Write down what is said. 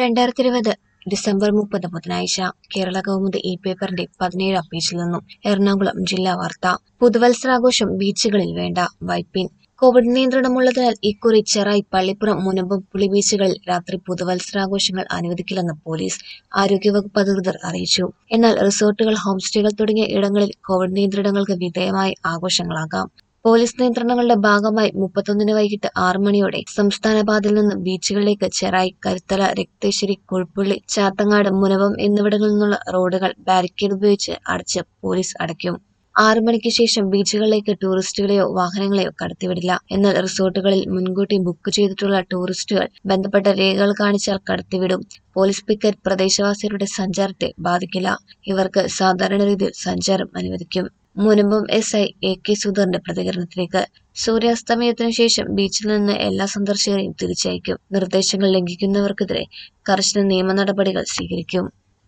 രണ്ടായിരത്തി ഇരുപത് ഡിസംബർ മുപ്പത് ബുധനാഴ്ച കേരള കൗമുദി ഈ പേപ്പറിന്റെ പതിനേഴാം പേജിൽ നിന്നും എറണാകുളം ജില്ലാ വാർത്ത പുതുവത്സരാഘോഷം ബീച്ചുകളിൽ വേണ്ട വൈപ്പിൻ കോവിഡ് നിയന്ത്രണമുള്ളതിനാൽ ഇക്കുറി ചെറായി പള്ളിപ്പുറം മുനമ്പം പുളി ബീച്ചുകളിൽ രാത്രി പുതുവത്സരാഘോഷങ്ങൾ അനുവദിക്കില്ലെന്ന് പോലീസ് ആരോഗ്യവകുപ്പ് അധികൃതർ അറിയിച്ചു എന്നാൽ റിസോർട്ടുകൾ ഹോം സ്റ്റേകൾ തുടങ്ങിയ ഇടങ്ങളിൽ കോവിഡ് നിയന്ത്രണങ്ങൾക്ക് വിധേയമായി ആഘോഷങ്ങളാകാം പോലീസ് നിയന്ത്രണങ്ങളുടെ ഭാഗമായി മുപ്പത്തൊന്നിന് വൈകിട്ട് ആറ് മണിയോടെ സംസ്ഥാന പാതയിൽ നിന്ന് ബീച്ചുകളിലേക്ക് ചെറായി കരുത്തല രക്തേശ്വരി കുഴുപ്പുള്ളി ചാത്തങ്ങാട് മുനവം എന്നിവിടങ്ങളിൽ നിന്നുള്ള റോഡുകൾ ബാരിക്കേഡ് ഉപയോഗിച്ച് അടച്ച് പോലീസ് അടയ്ക്കും ആറു മണിക്ക് ശേഷം ബീച്ചുകളിലേക്ക് ടൂറിസ്റ്റുകളെയോ വാഹനങ്ങളെയോ കടത്തിവിടില്ല എന്നാൽ റിസോർട്ടുകളിൽ മുൻകൂട്ടി ബുക്ക് ചെയ്തിട്ടുള്ള ടൂറിസ്റ്റുകൾ ബന്ധപ്പെട്ട രേഖകൾ കാണിച്ചാൽ കടത്തിവിടും പോലീസ് പിക്കറ്റ് പ്രദേശവാസികളുടെ സഞ്ചാരത്തെ ബാധിക്കില്ല ഇവർക്ക് സാധാരണ രീതിയിൽ സഞ്ചാരം അനുവദിക്കും Munambam S I A K സുധറിന്റെ പ്രതികരണത്തിലേക്ക് സൂര്യാസ്തമയത്തിനു ശേഷം ബീച്ചിൽ നിന്ന് എല്ലാ സന്ദർശകരെയും തിരിച്ചയക്കും നിർദ്ദേശങ്ങൾ ലംഘിക്കുന്നവർക്കെതിരെ കർശന നിയമ നടപടികൾ സ്വീകരിക്കും